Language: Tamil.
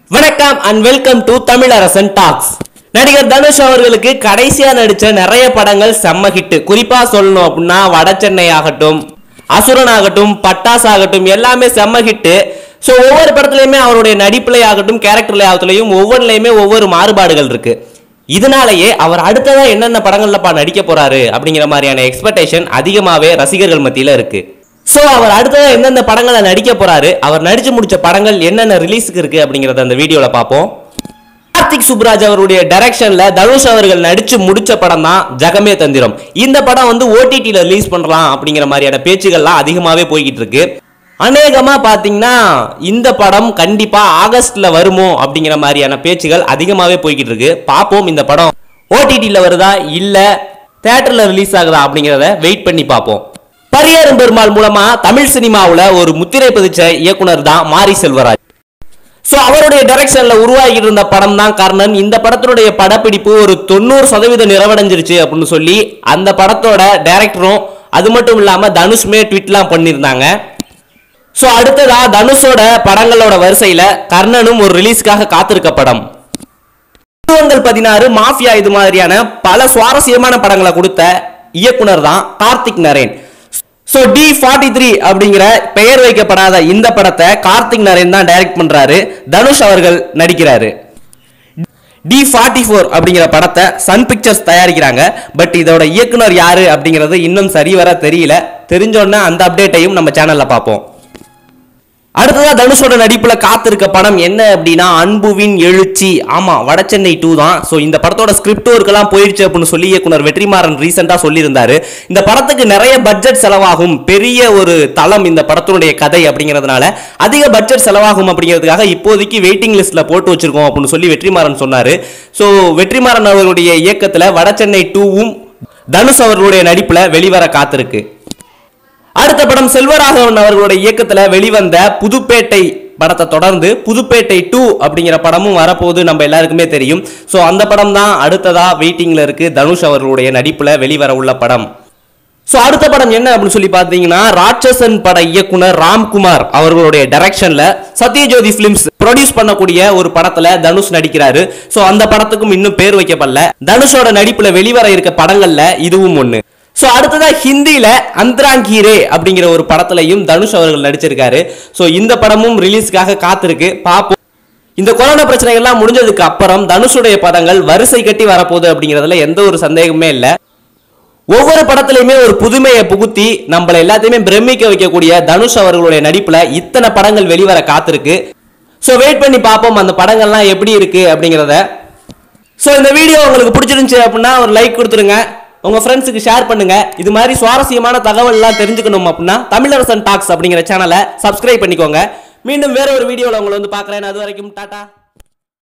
வணக்கம் and welcome to Tamizharasan talks நடிகர் தனுஷ் அவர்களுக்கு கடைசியா நடிச்ச நிறைய படங்கள் செம்ம ஹிட் குறிப்பா சொல்லணும் அப்படின்னா வட சென்னை ஆகட்டும் அசுரன் ஆகட்டும் பட்டாஸ் ஆகட்டும் எல்லாமே செம்ம ஹிட் ஸோ ஒவ்வொரு படத்துலையுமே அவருடைய நடிப்புல ஆகட்டும் கேரக்டர்ல ஆகட்டும் ஒவ்வொன்றுலையுமே ஒவ்வொரு மாறுபாடுகள் இருக்கு இதனாலேயே அவர் அடுத்ததா என்னென்ன படங்கள்லப்பா நடிக்க போறாரு அப்படிங்கிற மாதிரியான எக்ஸ்பெக்டேஷன் அதிகமாவே ரசிகர்கள் மத்தியில இருக்கு ஸோ அவர் அடுத்ததா எந்தெந்த படங்களை நடிக்க போறாரு அவர் நடிச்சு முடிச்ச படங்கள் என்னென்ன ரிலீஸுக்கு இருக்கு அப்படிங்கறத அந்த வீடியோல பார்ப்போம் கார்த்திக் சுப்ராஜ் அவருடைய டைரக்ஷன்ல தனுஷ் அவர்கள் நடிச்சு முடிச்ச படம் தான் ஜகமே தந்திரம் இந்த படம் வந்து ஓடிடியில் ரிலீஸ் பண்ணலாம் அப்படிங்கிற மாதிரியான பேச்சுகள்லாம் அதிகமாகவே போய்கிட்டு இருக்கு அநேகமா பாத்தீங்கன்னா இந்த படம் கண்டிப்பா ஆகஸ்ட்ல வருமோ அப்படிங்கிற மாதிரியான பேச்சுகள் அதிகமாகவே போய்கிட்டு இருக்கு பார்ப்போம் இந்த படம் ஓடிடியில் வருதா இல்ல தேட்டர்ல ரிலீஸ் ஆகுதா அப்படிங்கிறத வெயிட் பண்ணி பார்ப்போம் பரியரும் பெருமாள் மூலமா தமிழ் சினிமாவுல ஒரு முத்திரை பதிச்ச இயக்குனர் தான் மாரி செல்வராஜ் சோ அவருடைய டைரக்ஷன்ல உருவாகிட்டு இருந்த படம் தான் கர்ணன் இந்த படத்தினுடைய படப்பிடிப்பு ஒரு தொண்ணூறு சதவீதம் நிறைவடைஞ்சிருச்சு அப்படின்னு சொல்லி அந்த படத்தோட டைரக்டரும் அது மட்டும் இல்லாம தனுஷ்மே ட்வீட்லாம் பண்ணியிருந்தாங்க சோ அடுத்ததா தனுஷோட படங்களோட வரிசையில கர்ணனும் ஒரு ரிலீஸ்க்காக காத்திருக்க படம் திருவங்கள் பதினாறு மாஃபியா இது மாதிரியான பல சுவாரஸ்யமான படங்களை கொடுத்த இயக்குனர் தான் Karthick Naren so D forty three அப்படிங்கிற பெயர் வைக்கப்படாத இந்த படத்தை கார்த்திக் நரேன் தான் டைரக்ட் பண்றாரு தனுஷ் அவர்கள் நடிக்கிறாரு டி ஃபார்ட்டி ஃபோர் அப்படிங்கிற படத்தை சன் பிக்சர்ஸ் தயாரிக்கிறாங்க பட் இதோட இயக்குனர் யாரு அப்படிங்கிறது இன்னும் சரிவர தெரியல தெரிஞ்சோடனே அந்த அப்டேட்டையும் நம்ம சேனல்ல பார்ப்போம் அடுத்ததா தனுஷோட நடிப்புல காத்திருக்க படம் என்ன அப்படின்னா அன்புவின் எழுச்சி ஆமா வடசென்னை டூ தான் ஸோ இந்த படத்தோட ஸ்கிரிப்ட் ஒர்க்கெல்லாம் போயிடுச்சு அப்படின்னு சொல்லி இயக்குனர் வெற்றிமாறன் ரீசெண்டா சொல்லியிருந்தாரு இந்த படத்துக்கு நிறைய பட்ஜெட் செலவாகும் பெரிய ஒரு தளம் இந்த படத்தினுடைய கதை அப்படிங்கிறதுனால அதிக பட்ஜெட் செலவாகும் அப்படிங்கிறதுக்காக இப்போதைக்கு வெயிட்டிங் லிஸ்ட்ல போட்டு வச்சிருக்கோம் அப்படின்னு சொல்லி வெற்றிமாறன் சொன்னாரு ஸோ வெற்றிமாறன் அவர்களுடைய இயக்கத்துல வடசென்னை டூவும் தனுஷ் அவர்களுடைய நடிப்புல வெளிவர காத்திருக்கு அடுத்த படம் செல்வராகவன் அவர்களுடைய இயக்கத்துல வெளிவந்த புதுப்பேட்டை படத்தை தொடர்ந்து புதுப்பேட்டை டூ அப்படிங்கிற படமும் வரப்போகுது நம்ம எல்லாருக்குமே தெரியும் ஸோ அந்த படம் தான் அடுத்ததா வெயிட்டிங்ல இருக்கு தனுஷ் அவர்களுடைய நடிப்புல வெளிவர உள்ள படம் ஸோ அடுத்த படம் என்ன அப்படின்னு சொல்லி பார்த்தீங்கன்னா ராட்சசன் பட இயக்குனர் ராம்குமார் அவர்களுடைய டைரக்ஷன்ல சத்யஜோதி பிலிம்ஸ் ப்ரொடியூஸ் பண்ணக்கூடிய ஒரு படத்துல தனுஷ் நடிக்கிறாரு ஸோ அந்த படத்துக்கும் இன்னும் பேர் வைக்கப்படல தனுஷோட நடிப்புல வெளிவர இருக்க படங்கள்ல இதுவும் ஒண்ணு ஸோ அடுத்ததா ஹிந்தியில அந்தராங்கீரே அப்படிங்கிற ஒரு படத்துலையும் தனுஷ் அவர்கள் நடிச்சிருக்காரு ஸோ இந்த படமும் ரிலீஸ்க்காக காத்திருக்கு பார்ப்போம் இந்த கொரோனா பிரச்சனைகள்லாம் முடிஞ்சதுக்கு அப்புறம் தனுஷுடைய படங்கள் வரிசை கட்டி வரப்போகுது அப்படிங்கிறதுல எந்த ஒரு சந்தேகமே இல்லை ஒவ்வொரு படத்துலையுமே ஒரு புதுமையை புகுத்தி நம்மள எல்லாத்தையுமே பிரமிக்க வைக்கக்கூடிய தனுஷ் அவர்களுடைய நடிப்புல இத்தனை படங்கள் வெளிவர காத்திருக்கு ஸோ வெயிட் பண்ணி பார்ப்போம் அந்த படங்கள்லாம் எப்படி இருக்கு அப்படிங்கிறத ஸோ இந்த வீடியோ உங்களுக்கு பிடிச்சிருந்துச்சு அப்படின்னா ஒரு லைக் கொடுத்துருங்க உங்க ஃப்ரெண்ட்ஸுக்கு ஷேர் பண்ணுங்க இது மாதிரி சுவாரஸ்யமான தகவல்லாம் தெரிஞ்சுக்கணும் அப்படின்னா தமிழரசன் டாக்ஸ் அப்படிங்கிற சேனலை சப்ஸ்கிரைப் பண்ணிக்கோங்க மீண்டும் வேற ஒரு வீடியோவில் உங்களை வந்து பார்க்குறேன் அது வரைக்கும் டாடா